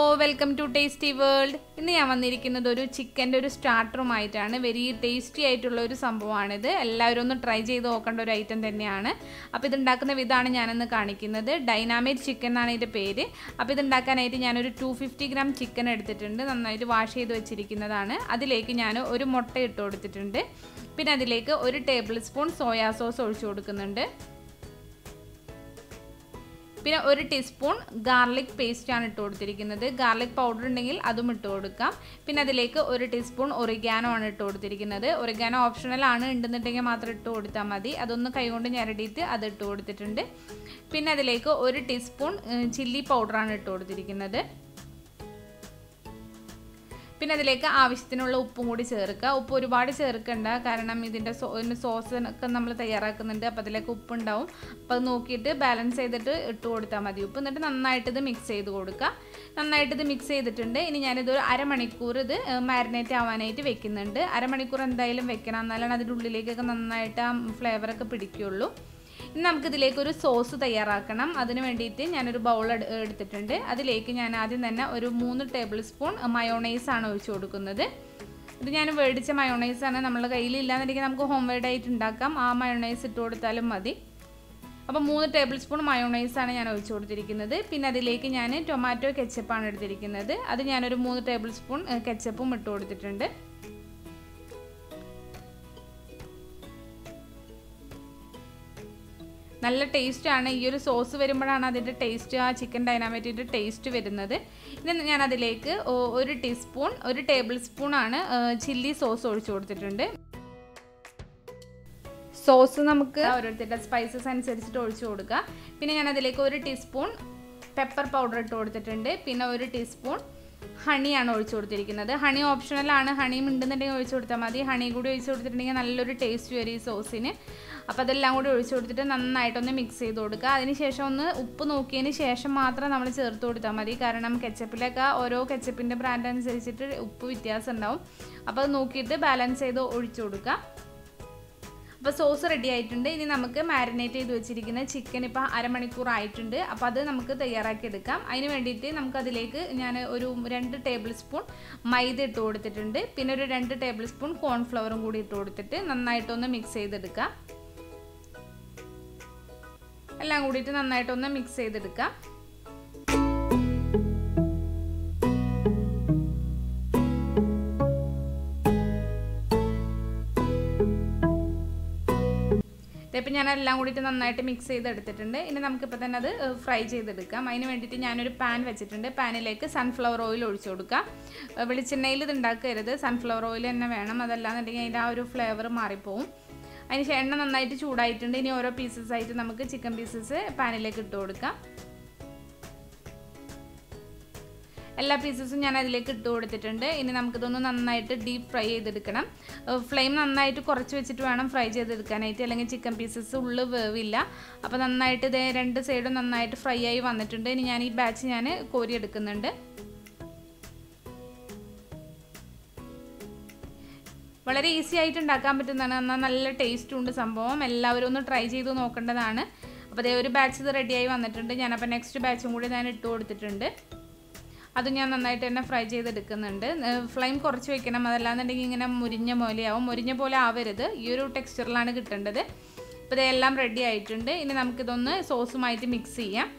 welcome to tasty world ഇന്ന് ഞാൻ വന്നിരിക്കുന്നത് ഒരു ചിക്കൻ്റെ ഒരു സ്റ്റാർട്ടറുമായിട്ടാണ് വെരി ടേസ്റ്റി ആയിട്ടുള്ള ഒരു സംഭവമാണിത് എല്ലാവരും ഒന്ന് ട്രൈ ചെയ്ത് നോക്കേണ്ട ഒരു ഐറ്റം തന്നെയാണ് അപ്പോൾ ഇത് ഉണ്ടാക്കുന്ന വിധമാണ് ഞാനിന്ന് കാണിക്കുന്നത് ഡൈനാമിക് ചിക്കൻ എന്നാണ് ഇതിൻ്റെ പേര് അപ്പോൾ ഇത് ഉണ്ടാക്കാനായിട്ട് ഞാനൊരു ടു ഫിഫ്റ്റി ഗ്രാം ചിക്കൻ എടുത്തിട്ടുണ്ട് നന്നായിട്ട് വാഷ് ചെയ്ത് വെച്ചിരിക്കുന്നതാണ് അതിലേക്ക് ഞാൻ ഒരു മുട്ട ഇട്ട് കൊടുത്തിട്ടുണ്ട് പിന്നെ അതിലേക്ക് ഒരു ടേബിൾ സ്പൂൺ സോയാ സോസ് ഒഴിച്ചു കൊടുക്കുന്നുണ്ട് പിന്നെ ഒരു ടീസ്പൂൺ ഗാർലിക് പേസ്റ്റ് ആണ് ഇട്ട് കൊടുത്തിരിക്കുന്നത് ഗാർലിക് പൗഡർ ഉണ്ടെങ്കിൽ അതും ഇട്ട് കൊടുക്കാം പിന്നെ അതിലേക്ക് ഒരു ടീസ്പൂൺ ഒറിഗാനോ ആണ് ഇട്ട് കൊടുത്തിരിക്കുന്നത് ഒറിഗാനോ ഓപ്ഷണൽ ആണ് ഉണ്ടെന്നുണ്ടെങ്കിൽ മാത്രം ഇട്ട് കൊടുത്താൽ മതി അതൊന്ന് കൈകൊണ്ട് ഞരടിയിട്ട് അത് ഇട്ട് കൊടുത്തിട്ടുണ്ട് പിന്നെ അതിലേക്ക് ഒരു ടീസ്പൂൺ ചില്ലി പൗഡറാണ് ഇട്ട് കൊടുത്തിരിക്കുന്നത് പിന്നെ അതിലേക്ക് ആവശ്യത്തിനുള്ള ഉപ്പും കൂടി ചേർക്കുക ഉപ്പ് ഒരുപാട് ചേർക്കണ്ട കാരണം ഇതിൻ്റെ സോ സോസ് ഒക്കെ നമ്മൾ തയ്യാറാക്കുന്നുണ്ട് അപ്പോൾ അതിലേക്ക് ഉപ്പുണ്ടാവും അപ്പോൾ അത് നോക്കിയിട്ട് ബാലൻസ് ചെയ്തിട്ട് ഇട്ട് കൊടുത്താൽ മതി ഉപ്പ് എന്നിട്ട് നന്നായിട്ട് ഇത് മിക്സ് ചെയ്ത് കൊടുക്കുക നന്നായിട്ട് ഇത് മിക്സ് ചെയ്തിട്ടുണ്ട് ഇനി ഞാനിത് ഒരു അരമണിക്കൂർ ഇത് മാരിനേറ്റ് ആവാനായിട്ട് വെക്കുന്നുണ്ട് അരമണിക്കൂർ എന്തായാലും വെക്കണം എന്നാലാണ് അതിൻ്റെ ഉള്ളിലേക്കൊക്കെ നന്നായിട്ട് ആ ഫ്ലേവറൊക്കെ പിടിക്കുകയുള്ളൂ ഇനി നമുക്കിതിലേക്ക് ഒരു സോസ് തയ്യാറാക്കണം അതിന് വേണ്ടിയിട്ട് ഞാനൊരു ബൗൾ എടുത്തിട്ടുണ്ട് അതിലേക്ക് ഞാൻ ആദ്യം തന്നെ ഒരു മൂന്ന് ടേബിൾ സ്പൂൺ മയോണൈസ് ആണ് ഒഴിച്ചു കൊടുക്കുന്നത് ഇത് ഞാൻ മേടിച്ച മയോണൈസ് ആണ് നമ്മുടെ കയ്യിലില്ലാന്നുണ്ടെങ്കിൽ നമുക്ക് ഹോം മെയ്ഡ് ആയിട്ട് ഉണ്ടാക്കാം ആ മയോണൈസ് ഇട്ട് കൊടുത്താലും മതി അപ്പോൾ മൂന്ന് ടേബിൾ സ്പൂൺ മയോണൈസ് ആണ് ഞാൻ ഒഴിച്ചു കൊടുത്തിരിക്കുന്നത് പിന്നെ അതിലേക്ക് ഞാൻ ടൊമാറ്റോ കെച്ചപ്പാണ് എടുത്തിരിക്കുന്നത് അത് ഞാനൊരു മൂന്ന് ടേബിൾ സ്പൂൺ കെച്ചപ്പും ഇട്ട് കൊടുത്തിട്ടുണ്ട് നല്ല ടേസ്റ്റാണ് ഈ ഒരു സോസ് വരുമ്പോഴാണ് അതിൻ്റെ ടേസ്റ്റ് ആ ചിക്കൻ ഡൈനാമൈറ്റിൻ്റെ ടേസ്റ്റ് വരുന്നത് ഇനി ഞാൻ അതിലേക്ക് ഒരു ടീസ്പൂൺ ഒരു ടേബിൾ സ്പൂണാണ് ചില്ലി സോസ് ഒഴിച്ചു കൊടുത്തിട്ടുണ്ട് സോസ് നമുക്ക് ഓരോരുത്തരുടെ സ്പൈസസ് അനുസരിച്ചിട്ട് ഒഴിച്ചു കൊടുക്കുക പിന്നെ ഞാൻ അതിലേക്ക് ഒരു ടീസ്പൂൺ പെപ്പർ പൗഡർ ഇട്ട് കൊടുത്തിട്ടുണ്ട് പിന്നെ ഒരു ടീസ്പൂൺ ഹണിയാണ് ഒഴിച്ചു കൊടുത്തിരിക്കുന്നത് ഹണി ഓപ്ഷണലാണ് ഹണിയും ഉണ്ടെന്നുണ്ടെങ്കിൽ ഒഴിച്ചു കൊടുത്താൽ മതി ഹണി കൂടി ഒഴിച്ചു കൊടുത്തിട്ടുണ്ടെങ്കിൽ നല്ലൊരു ടേസ്റ്റ് വരും ഈ സോസിന് അപ്പോൾ അതെല്ലാം കൂടി ഒഴിച്ചു കൊടുത്തിട്ട് നന്നായിട്ടൊന്ന് മിക്സ് ചെയ്ത് കൊടുക്കുക അതിനുശേഷം ഒന്ന് ഉപ്പ് നോക്കിയതിന് ശേഷം മാത്രം നമ്മൾ ചേർത്ത് കൊടുത്താൽ മതി കാരണം കെച്ചപ്പിലൊക്കെ ഓരോ കെച്ചപ്പിൻ്റെ ബ്രാൻഡ് അനുസരിച്ചിട്ട് ഉപ്പ് വ്യത്യാസം ഉണ്ടാവും അപ്പോൾ അത് നോക്കിയിട്ട് ബാലൻസ് ചെയ്ത് ഒഴിച്ചു കൊടുക്കുക അപ്പോൾ സോസ് റെഡി ആയിട്ടുണ്ട് ഇനി നമുക്ക് മാരിനേറ്റ് ചെയ്ത് വെച്ചിരിക്കുന്ന ചിക്കൻ ഇപ്പോൾ അരമണിക്കൂർ ആയിട്ടുണ്ട് അപ്പോൾ അത് നമുക്ക് തയ്യാറാക്കി എടുക്കാം അതിന് വേണ്ടിയിട്ട് നമുക്ക് അതിലേക്ക് ഞാൻ ഒരു രണ്ട് ടേബിൾ സ്പൂൺ മൈദ ഇട്ട് കൊടുത്തിട്ടുണ്ട് പിന്നെ ഒരു രണ്ട് ടേബിൾ സ്പൂൺ കോൺഫ്ലവറും കൂടി ഇട്ട് കൊടുത്തിട്ട് നന്നായിട്ടൊന്ന് മിക്സ് ചെയ്തെടുക്കാം എല്ലാം കൂടിയിട്ട് നന്നായിട്ടൊന്ന് മിക്സ് ചെയ്തെടുക്കാം ഇപ്പം ഞാൻ എല്ലാം കൂടിയിട്ട് നന്നായിട്ട് മിക്സ് ചെയ്തെടുത്തിട്ടുണ്ട് ഇനി നമുക്കിപ്പോൾ തന്നെ അത് ഫ്രൈ ചെയ്തെടുക്കാം അതിന് വേണ്ടിയിട്ട് ഞാനൊരു പാൻ വെച്ചിട്ടുണ്ട് പാനിലേക്ക് സൺഫ്ലവർ ഓയിൽ ഒഴിച്ചു കൊടുക്കാം വെളിച്ചെണ്ണയിൽ ഇത് ഉണ്ടാക്കരുത് സൺഫ്ലവർ ഓയിൽ തന്നെ വേണം അതല്ലാന്നുണ്ടെങ്കിൽ അതിൻ്റെ ആ ഒരു ഫ്ലേവർ മാറിപ്പോവും അതിന് എണ്ണ നന്നായിട്ട് ചൂടായിട്ടുണ്ട് ഇനി ഓരോ പീസസ് ആയിട്ട് നമുക്ക് ചിക്കൻ പീസസ് പാനിലേക്ക് ഇട്ട് കൊടുക്കാം എല്ലാ പീസസും ഞാൻ അതിലേക്ക് ഇട്ട് കൊടുത്തിട്ടുണ്ട് ഇനി നമുക്കിതൊന്ന് നന്നായിട്ട് ഡീപ്പ് ഫ്രൈ ചെയ്തെടുക്കണം ഫ്ലെയിം നന്നായിട്ട് കുറച്ച് വെച്ചിട്ട് വേണം ഫ്രൈ ചെയ്തെടുക്കാനായിട്ട് അല്ലെങ്കിൽ ചിക്കൻ പീസസ് ഉള്ളു വേവില്ല അപ്പോൾ നന്നായിട്ട് ഇതേ രണ്ട് സൈഡും നന്നായിട്ട് ഫ്രൈ ആയി വന്നിട്ടുണ്ട് ഇനി ഞാൻ ഈ ബാച്ച് ഞാൻ കോരി എടുക്കുന്നുണ്ട് വളരെ ഈസി ആയിട്ട് ഉണ്ടാക്കാൻ പറ്റുന്നതാണ് എന്നാൽ നല്ല ടേസ്റ്റും ഉണ്ട് സംഭവം എല്ലാവരും ഒന്ന് ട്രൈ ചെയ്ത് നോക്കേണ്ടതാണ് അപ്പോൾ അതേ ഒരു ബാച്ച് ഇത് റെഡിയായി വന്നിട്ടുണ്ട് ഞാനപ്പോൾ നെക്സ്റ്റ് ബാച്ചും കൂടി ഞാൻ ഇട്ട് കൊടുത്തിട്ടുണ്ട് അത് ഞാൻ നന്നായിട്ട് തന്നെ ഫ്രൈ ചെയ്തെടുക്കുന്നുണ്ട് ഫ്ലെയിം കുറച്ച് വെക്കണം അതല്ലാന്നുണ്ടെങ്കിൽ ഇങ്ങനെ മുരിഞ്ഞ പോലെയാവും മുരിഞ്ഞ പോലെ ആവരുത് ഈ ഒരു ടെക്സ്ചറിലാണ് കിട്ടേണ്ടത് അപ്പോൾ ഇതെല്ലാം റെഡി ആയിട്ടുണ്ട് ഇനി നമുക്കിതൊന്ന് സോസുമായിട്ട് മിക്സ് ചെയ്യാം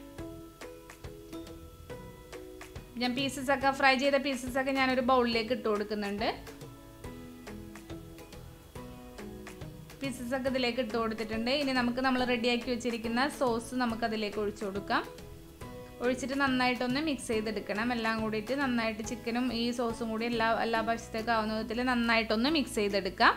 ഞാൻ പീസസൊക്കെ ഫ്രൈ ചെയ്ത പീസസൊക്കെ ഞാനൊരു ബൗളിലേക്ക് ഇട്ട് കൊടുക്കുന്നുണ്ട് പീസസൊക്കെ ഇതിലേക്ക് ഇട്ട് കൊടുത്തിട്ടുണ്ട് ഇനി നമുക്ക് നമ്മൾ റെഡിയാക്കി വെച്ചിരിക്കുന്ന സോസ് നമുക്ക് അതിലേക്ക് ഒഴിച്ചു കൊടുക്കാം ഒഴിച്ചിട്ട് നന്നായിട്ടൊന്ന് മിക്സ് ചെയ്തെടുക്കണം എല്ലാം കൂടിയിട്ട് നന്നായിട്ട് ചിക്കനും ഈ സോസും കൂടി എല്ലാ എല്ലാ ഭക്ഷ്യത്തേക്ക് ആവുന്ന വിധത്തിൽ നന്നായിട്ടൊന്ന് മിക്സ് ചെയ്തെടുക്കാം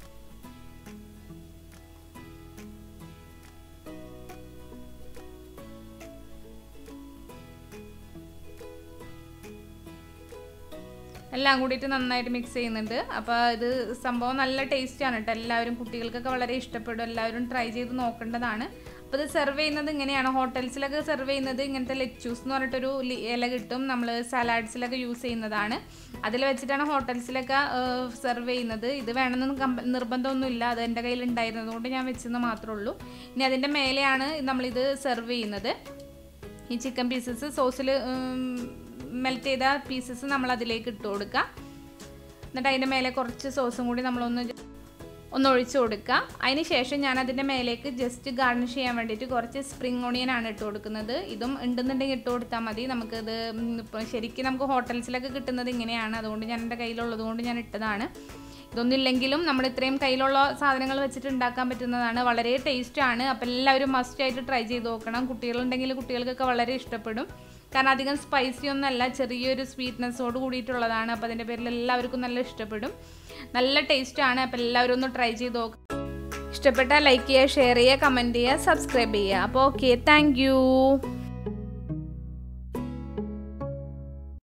എല്ലാം കൂടിയിട്ട് നന്നായിട്ട് മിക്സ് ചെയ്യുന്നുണ്ട് അപ്പോൾ ഇത് സംഭവം നല്ല ടേസ്റ്റാണ് കേട്ടോ എല്ലാവരും കുട്ടികൾക്കൊക്കെ വളരെ ഇഷ്ടപ്പെടും എല്ലാവരും ട്രൈ ചെയ്ത് നോക്കേണ്ടതാണ് അപ്പോൾ ഇത് സെർവ് ചെയ്യുന്നത് ഇങ്ങനെയാണ് ഹോട്ടൽസിലൊക്കെ സെർവ് ചെയ്യുന്നത് ഇങ്ങനത്തെ ലെച്ചൂസ് എന്ന് പറഞ്ഞിട്ടൊരു ഇല കിട്ടും നമ്മൾ സലാഡ്സിലൊക്കെ യൂസ് ചെയ്യുന്നതാണ് അതിൽ വെച്ചിട്ടാണ് ഹോട്ടൽസിലൊക്കെ സെർവ് ചെയ്യുന്നത് ഇത് വേണമെന്ന് കമ്പ നിർബന്ധമൊന്നുമില്ല അത് എൻ്റെ കയ്യിൽ ഉണ്ടായിരുന്നത് കൊണ്ട് ഞാൻ വെച്ചെന്ന് മാത്രമേ ഉള്ളൂ ഇനി അതിൻ്റെ മേലെയാണ് നമ്മളിത് സെർവ് ചെയ്യുന്നത് ഈ ചിക്കൻ പീസസ് സോസിൽ മെൽറ്റ് ചെയ്ത പീസസ് നമ്മൾ അതിലേക്ക് ഇട്ട് കൊടുക്കുക എന്നിട്ട് അതിൻ്റെ മേലെ കുറച്ച് സോസും കൂടി നമ്മളൊന്ന് ഒന്ന് ഒഴിച്ചു കൊടുക്കുക അതിന് ശേഷം ഞാൻ അതിൻ്റെ മേലേക്ക് ജസ്റ്റ് ഗാർണിഷ് ചെയ്യാൻ വേണ്ടിയിട്ട് കുറച്ച് സ്പ്രിംഗ് ഓണിയൻ ആണ് ഇട്ട് കൊടുക്കുന്നത് ഇതും ഉണ്ടെന്നുണ്ടെങ്കിൽ ഇട്ട് കൊടുത്താൽ മതി നമുക്കിത് ഇപ്പോൾ ശരിക്കും നമുക്ക് ഹോട്ടൽസിലൊക്കെ കിട്ടുന്നത് ഇങ്ങനെയാണ് അതുകൊണ്ട് ഞാൻ എൻ്റെ കയ്യിലുള്ളത് കൊണ്ട് ഞാൻ ഇട്ടതാണ് ഇതൊന്നും ഇല്ലെങ്കിലും നമ്മൾ ഇത്രയും കയ്യിലുള്ള സാധനങ്ങൾ വെച്ചിട്ട് ഉണ്ടാക്കാൻ പറ്റുന്നതാണ് വളരെ ടേസ്റ്റാണ് അപ്പോൾ എല്ലാവരും മസ്റ്റായിട്ട് ട്രൈ ചെയ്ത് നോക്കണം കുട്ടികളുണ്ടെങ്കിൽ കുട്ടികൾക്കൊക്കെ വളരെ ഇഷ്ടപ്പെടും കാരണം അധികം സ്പൈസി ഒന്നല്ല ചെറിയൊരു സ്വീറ്റ്നെസ്സോട് കൂടിയിട്ടുള്ളതാണ് അപ്പോൾ അതിൻ്റെ പേരിൽ എല്ലാവർക്കും നല്ല ഇഷ്ടപ്പെടും നല്ല ടേസ്റ്റാണ് അപ്പോൾ എല്ലാവരും ഒന്ന് ട്രൈ ചെയ്ത് നോക്കുക ഇഷ്ടപ്പെട്ടാൽ ലൈക്ക് ചെയ്യുക ഷെയർ ചെയ്യുക കമൻറ്റ് ചെയ്യുക സബ്സ്ക്രൈബ് ചെയ്യുക അപ്പോൾ ഓക്കെ താങ്ക്